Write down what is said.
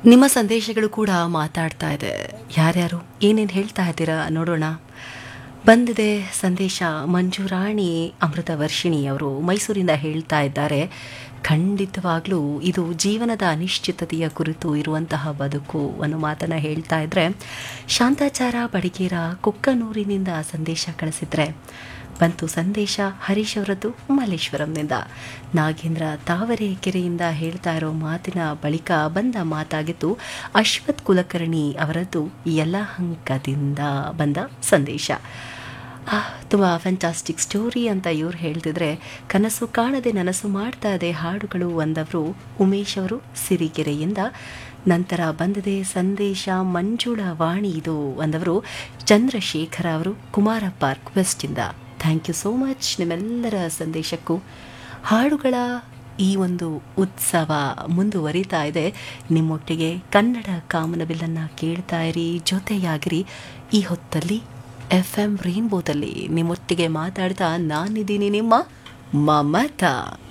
ನಿಮ್ಮ ಸಂದೇಶಗಳು ಕೂಡ ಮಾತಾಡ್ತಾ ಇದೆ ಯಾರ್ಯಾರು ಏನೇನು ಹೇಳ್ತಾ ಇದ್ದೀರಾ ನೋಡೋಣ ಬಂದಿದೆ ಸಂದೇಶ ಮಂಜುರಾಣಿ ಅಮೃತ ವರ್ಷಿಣಿ ಅವರು ಮೈಸೂರಿಂದ ಹೇಳ್ತಾ ಇದ್ದಾರೆ ಖಂಡಿತವಾಗ್ಲೂ ಇದು ಜೀವನದ ಅನಿಶ್ಚಿತತೆಯ ಕುರಿತು ಇರುವಂತಹ ಬದುಕು ಅನ್ನೋ ಮಾತನ್ನು ಹೇಳ್ತಾ ಇದ್ರೆ ಶಾಂತಾಚಾರ ಬಡಿಗೇರ ಕೊಕ್ಕನೂರಿನಿಂದ ಸಂದೇಶ ಕಳಿಸಿದ್ರೆ ಬಂತು ಸಂದೇಶ ಹರೀಶ್ ಅವರದ್ದು ಮಲ್ಲೇಶ್ವರಂನಿಂದ ನಾಗೇಂದ್ರ ತಾವರೆಕೆರೆಯಿಂದ ಹೇಳ್ತಾ ಇರೋ ಮಾತಿನ ಬಳಿಕ ಬಂದ ಮಾತಾಗಿತ್ತು ಅಶ್ವಥ್ ಕುಲಕರ್ಣಿ ಅವರದ್ದು ಯಲಹಂಕದಿಂದ ಬಂದ ಸಂದೇಶ ತುಂಬ ಫ್ಯಾಂಟಾಸ್ಟಿಕ್ ಸ್ಟೋರಿ ಅಂತ ಇವ್ರು ಹೇಳ್ತಿದ್ರೆ ಕನಸು ಕಾಣದೆ ನನಸು ಮಾಡ್ತಾ ಇದೆ ಹಾಡುಗಳು ಅಂದವರು ಉಮೇಶ್ ಅವರು ಸಿರಿಗೆರೆಯಿಂದ ನಂತರ ಬಂದಿದೆ ಸಂದೇಶ ಮಂಜುಳ ವಾಣಿ ಇದು ಅಂದವರು ಚಂದ್ರಶೇಖರ ಅವರು ಕುಮಾರ ಪಾರ್ಕ್ ವೆಸ್ಟಿಂದ ಥ್ಯಾಂಕ್ ಯು ಸೋ ಮಚ್ ನಿಮ್ಮೆಲ್ಲರ ಸಂದೇಶಕ್ಕೂ ಹಾಡುಗಳ ಈ ಒಂದು ಉತ್ಸವ ಮುಂದುವರಿತಾ ಇದೆ ನಿಮ್ಮೊಟ್ಟಿಗೆ ಕನ್ನಡ ಕಾಮನಬಿಲ್ಲನ್ನು ಕೇಳ್ತಾ ಇರಿ ಜೊತೆಯಾಗಿರಿ ಈ ಹೊತ್ತಲ್ಲಿ ಎಫ್ ಎಂ ರೇನ್ಬೋದಲ್ಲಿ ನಿಮ್ಮೊಟ್ಟಿಗೆ ಮಾತಾಡ್ತಾ ನಾನಿದ್ದೀನಿ ನಿಮ್ಮ ಮಮತಾ